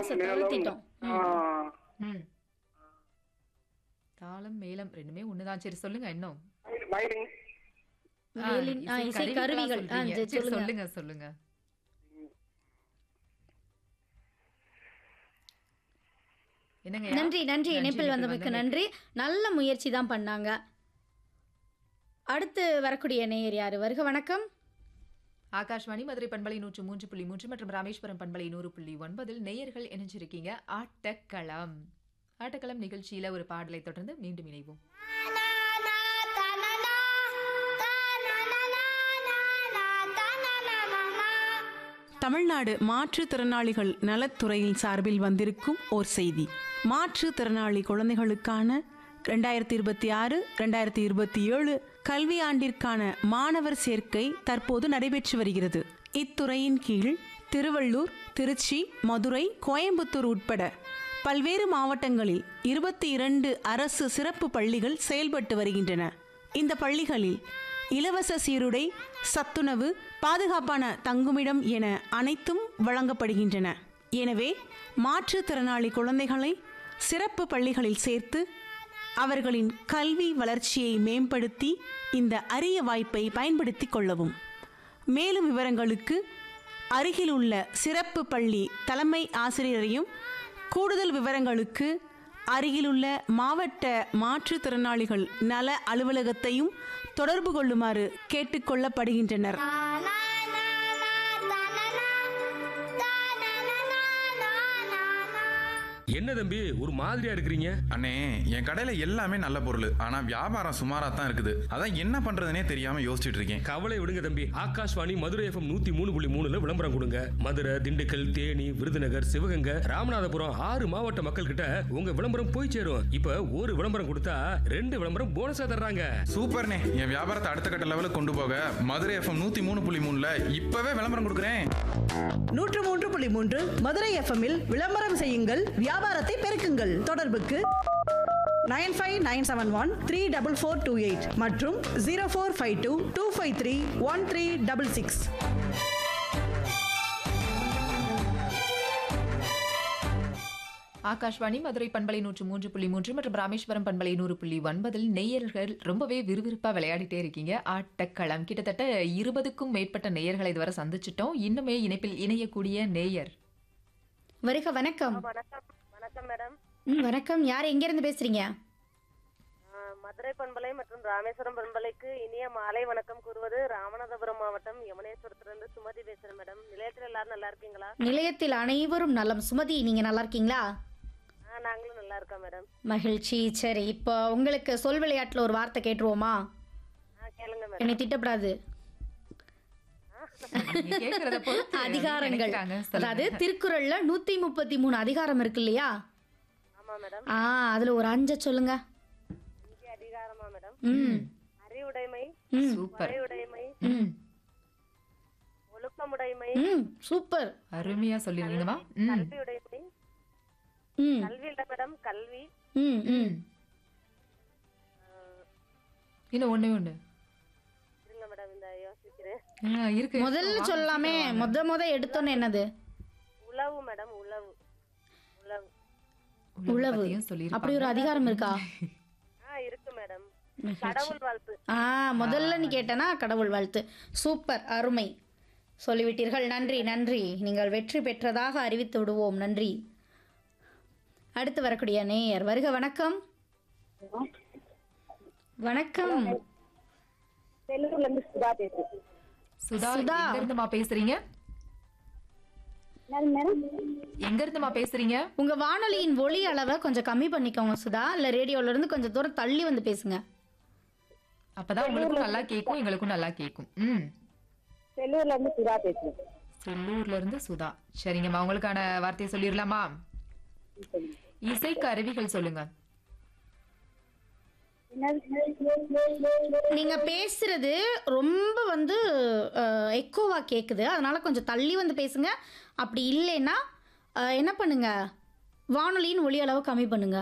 அரச தவிர்த்திட்டோம் ஆ, ம். தாளம் மேளம் ரெண்டுமே ஒண்ணுதான் சரி சொல்லுங்க இன்னும் வயலின் ஆ, வேலின் ஆ, இசை இசை கருவிகளா கருவிகள் ஆ, சொல்றீங்க. சரி, சரி, சொல்லுங்க சொல்லுங்க சொல்லுங்க என்னங்க நன்றி நன்றி இணைப்பில் வந்தமைக்கு நன்றி நல்ல முயற்சி தான் பண்ணாங்க அடுத்து வரக்கூடிய நேயர் யாரு வருக வணக்கம் ஆகாஷ்வாணி மதுரை பண்பலை நூற்று மூன்று புள்ளி மூன்று மற்றும் ராமேஸ்வரம் பண்பலை நூறு புள்ளி ஒன்பதில் நேயர்கள் இணைஞ்சிருக்கீங்க ஆட்டக்களம் ஆட்டக்களம் நிகழ்ச்சியில ஒரு பாடலை தொடர்ந்து மீண்டும் இணைவோம் தமிழ்நாடு மாற்றுத்திறனாளிகள் நலத்துறையின் சார்பில் வந்திருக்கும் ஓர் செய்தி மாற்றுத்திறனாளி குழந்தைகளுக்கான ரெண்டாயிரத்தி இருபத்தி ஆறு ரெண்டாயிரத்தி இருபத்தி ஏழு கல்வியாண்டிற்கான மாணவர் சேர்க்கை தற்போது நடைபெற்று வருகிறது இத்துறையின் கீழ் திருவள்ளூர் திருச்சி மதுரை கோயம்புத்தூர் உட்பட பல்வேறு மாவட்டங்களில் இருபத்தி இரண்டு அரசு சிறப்பு பள்ளிகள் செயல்பட்டு வருகின்றன இந்த பள்ளிகளில் இலவச சீருடை சத்துணவு பாதுகாப்பான தங்குமிடம் என அனைத்தும் வழங்கப்படுகின்றன எனவே மாற்றுத்திறனாளி குழந்தைகளை சிறப்பு பள்ளிகளில் சேர்த்து அவர்களின் கல்வி வளர்ச்சியை மேம்படுத்தி இந்த அரிய வாய்ப்பை பயன்படுத்திக் கொள்ளவும் மேலும் விவரங்களுக்கு அருகிலுள்ள சிறப்பு பள்ளி தலைமை ஆசிரியரையும் கூடுதல் விவரங்களுக்கு அருகிலுள்ள மாவட்ட மாற்றுத்திறனாளிகள் நல அலுவலகத்தையும் தொடர்பு கொள்ளுமாறு கேட்டுக்கொள்ளப்படுகின்றனர் என்ன தம்பி ஒரு மாதிரியா இருக்கிறீங்க அண்ணே என் கடையில எல்லாமே நல்ல பொருள் ஆனா வியாபாரம் சுமாரா தான் இருக்குது அதான் என்ன பண்றதுனே தெரியாம யோசிச்சுட்டு இருக்கேன் கவலை விடுங்க தம்பி ஆகாஷ்வாணி மதுரை எஃப்எம் நூத்தி மூணு புள்ளி மூணுல விளம்பரம் கொடுங்க மதுரை திண்டுக்கல் தேனி விருதுநகர் சிவகங்கை ராமநாதபுரம் ஆறு மாவட்ட மக்கள் கிட்ட உங்க விளம்பரம் போய் சேரும் இப்ப ஒரு விளம்பரம் கொடுத்தா ரெண்டு விளம்பரம் போனஸா தர்றாங்க சூப்பர்ண்ணே என் வியாபாரத்தை அடுத்த கட்ட லெவலுக்கு கொண்டு போக மதுரை எஃப்எம் நூத்தி மூணு புள்ளி மூணுல இப்பவே விளம்பரம் கொடுக்குறேன் நூற்று மூன்று புள்ளி மூன்று மதுரை எஃப்எம்மில் விளம்பரம் செய்யுங்கள் வியாபாரத்தை பெருக்குங்கள் தொடர்புக்கு nine five nine seven one three double four two eight மற்றும் zero four five two two five three one three double six Akashvani Madurai பண்பலை நூற்று மூன்று புள்ளி மூன்று மற்றும் ராமேஸ்வரம் பண்பலை நூறு புள்ளி ஒன்பதில் நேயர்கள் ரொம்பவே விறுவிறுப்பா விளையாடிட்டே இருக்கீங்க ஆட்டக்களம் கிட்டத்தட்ட இருபதுக்கும் மேற்பட்ட நேயர்களை இதுவரை சந்திச்சிட்டோம் இன்னுமே இணைப்பில் இணையக்கூடிய நேயர் வருக வணக்கம் வணக்கம் வணக்கம் மேடம் ம் வணக்கம் யார் எங்கேருந்து பேசுறீங்க ஆ, மதுரை பண்பலை மற்றும் ராமேஸ்வரம் பண்பலைக்கு இனிய மாலை வணக்கம் கூறுவது ராமநாதபுரம் மாவட்டம் யமுனேஸ்வரத்திலிருந்து சுமதி பேசுறேன் மேடம் நிலையத்தில் எல்லாரும் நல்லா இருக்கீங்களா நிலையத்தில் அனைவரும் நலம் சுமதி நீங்க நல்லா இருக்கீங்களா ஆ நாங்களும் நல்லா இருக்கோம் மேடம் மகிழ்ச்சி சரி இப்போ உங்களுக்கு சொல் விளையாட்டுல ஒரு வார்த்தை கேட்டுருவோமா ஆ கேளுங்க மேடம் என்னை திட்டப்படாது நீங்க கேக்குறத பொறுத்து அதிகாரங்கள் நினைக்கிறாங்க. சொல்லுங்க. அதாவது திருக்குறள்ல நூத்தி முப்பத்தி மூணு அதிகாரம் இருக்கு இல்லையா ஆமா மேடம் ஆ அதுல ஒரு அஞ்ச சொல்லுங்க இங்கே அதிகாரமா மேடம் ம் அறிவுடைமை ம் சூப்பர் வரையுடைமை ம் ஒழுக்கமுடைமை ம் சூப்பர் அருமையா சொல்லிருந்தீங்கம்மா ம் கல்வியுடைமை ம் கல்வி இல்ல மேடம் கல்வி ம் ம் இன்னும் ஒண்ணே ஒண்ணு இருங்க மேடம் இந்த யோசிக்கிறேன் ஆ, இருக்கு முதல்ல வாங்க, சொல்லாமே சீக்கிரம் வாங்க. முத முத எடுத்தோன்னு என்னது உளவு மேடம் உளவு உளவு உழவு உழவு. பத்தியும் சொல்லியிருப்பாங்க. அப்படி ஒரு அதிகாரம் இருக்கா ஆ இருக்கு மேடம் கடவுள் வாழ்த்து ஆ முதல்ல நீ கேட்டனா கடவுள் வாழ்த்து சூப்பர் அருமை சொல்லிவிட்டீர்கள் நன்றி நன்றி நீங்கள் வெற்றி பெற்றதாக அறிவித்து விடுவோம் நன்றி அடுத்து வரக்கூடிய நேயர் வருக வணக்கம் வணக்கம் செல்லூர்ல இருந்து சுதா பேசுறேன் சுதா சுதா. எங்க இருந்துமா பேசுறீங்க எங்க இருந்துமா பேசுறீங்க உங்க வானொலியின் ஒளி அளவை கொஞ்சம் கம்மி பண்ணிக்கோங்க சுதா இல்ல ரேடியோல இருந்து கொஞ்சம் தூரம் தள்ளி வந்து பேசுங்க அப்பதான் உங்களுக்கும் நல்லா கேக்கும் எங்களுக்கும் நல்லா கேக்கும் ம் செல்லூர்ல இருந்து சுதா பேசுறேன் செல்லூர்ல இருந்து சுதா சரிங்கம்மா உங்களுக்கான வார்த்தையை சொல்லிடலாமா இசை கருவிகள் சொல்லுங்க நீங்க பேசுறது ரொம்ப வந்து எக்கோவா கேக்குது அதனால கொஞ்சம் தள்ளி வந்து பேசுங்க அப்படி இல்லைன்னா அஹ், என்ன பண்ணுங்க வானொலியின் ஒளி அளவு கம்மி பண்ணுங்க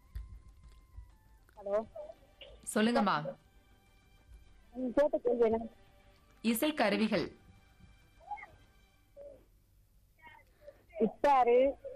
சொல்லுங்கம்மா கேட்ட கேள்வி என்ன இசை கருவிகள் கிட்டாரு